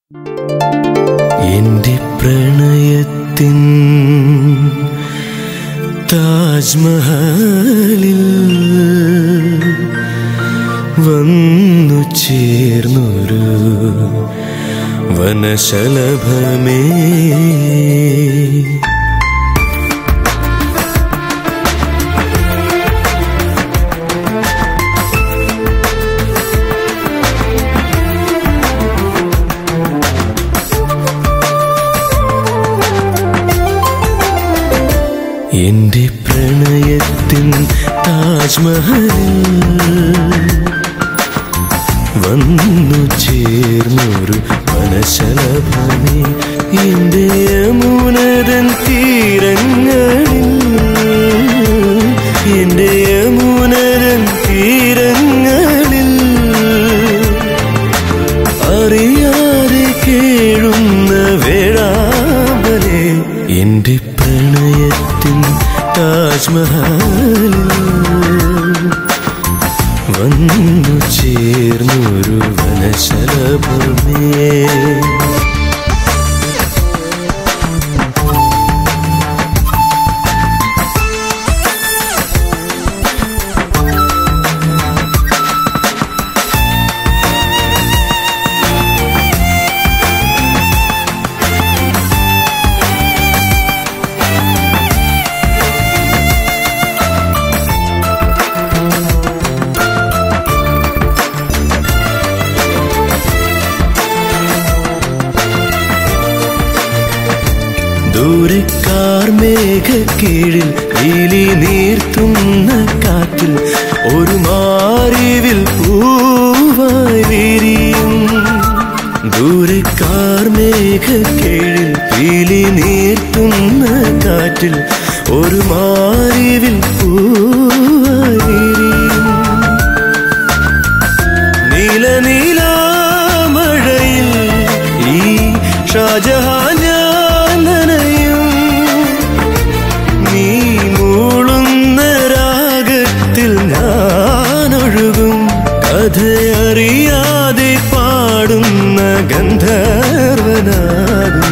എന്റെ പ്രണയത്തിൻ താജ്മഹലിൽ വന്നു ചേർന്നൊരു വനശലഭമേ എന്റെ പ്രണയത്തിൻ താജ്മഹലിൽ വന്നു ചേർന്നൊരു വനശലഭമേ എന്റെ യമുനതൻ തീരങ്ങളിൽ എന്റെ യമുനതൻ തീരങ്ങളിൽ അറിയാതെ കേഴുന്ന വേഴാമ്പലേ എന്റെ പ്രണയത്തിൻ താജ്മഹലിൽ വന്നു ചേർന്നൊരു വനശലഭമേ ദൂരക്കാർ മേഘക്കീഴിൽ നീലി നീർത്തുന്ന കാറ്റിൽ ഒരു മാറിവിൽ പൂവായി വിരിയും ദൂരക്കാർ മേഘക്കീഴിൽ പീലി നീർത്തുന്ന കാറ്റിൽ ഒരു മാറിവിൽ പൂവായി വിരിയും നീല നീല മഴയിൽ ഈ ഷാജഹാൻ ഞാൻ നനയും നീ മൂളുന്ന രാഗത്തിൽ ഞാൻ ഒഴുകും കഥയറിയാതെ പാടുന്ന ഗന്ധർവനാകും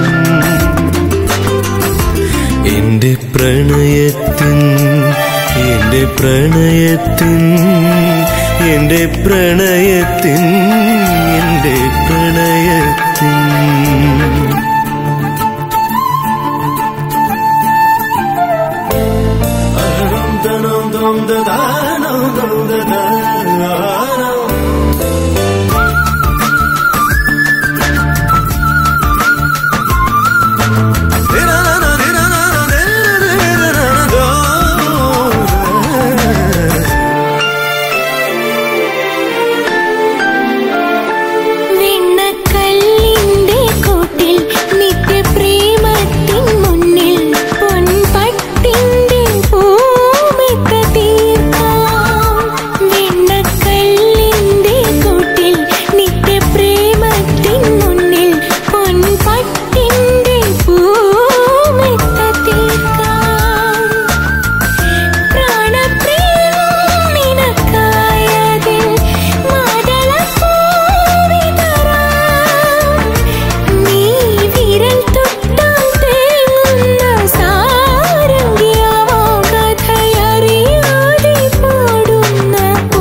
എന്റെ പ്രണയത്തിൻ എന്റെ പ്രണയത്തിൻ എന്റെ പ്രണയത്തിൻ എന്റെ പ്രണയത്തിൻ അഹം തനം ദം ദദാനം ദം ദദാനം. വെണ്ണക്കല്ലിന്റെ കൂട്ടിൽ നിത്യപ്രേമത്തിൻ മുന്നിൽ പൊൻപട്ടിന്റെ പൂമെത്ത തീർക്കാം വെണ്ണക്കല്ലിന്റെ കൂട്ടിൽ നിത്യപ്രേമത്തിൻ മുന്നിൽ പൊൻപട്ടിന്റെ പൂമെത്ത തീർക്കാം പ്രാണപ്രിയം നിനക്കായതിൽ മാതളപ്പൂവിതറാം. നീ വിരൽ തൊട്ടാൽ തേങ്ങുന്ന സാരംഗിയാവാം. കഥയറിയാതെ പാടുന്ന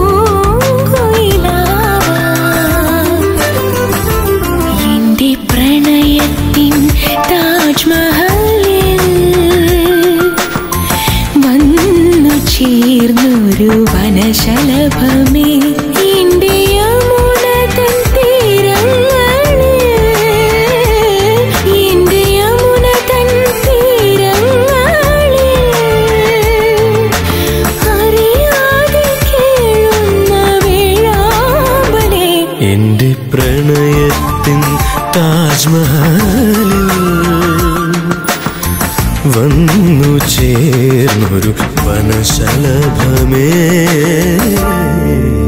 പൂങ്കുയിലാവാം. എന്റെ പ്രണയത്തിൻ താജ്മഹലിൽ വന്നു ചേർന്നൊരു വനശലഭമേ എന്റെ യമുനതൻ തീരങ്ങളിൽ എന്റെ യമുനതൻ തീരങ്ങളിൽ അറിയാതെ കേഴുന്ന വേഴാമ്പലേ എന്റെ പ്രണയത്തിൻ താജ്മഹലിൽ വന്നു ചേർന്നൊരു വനശലഭമേ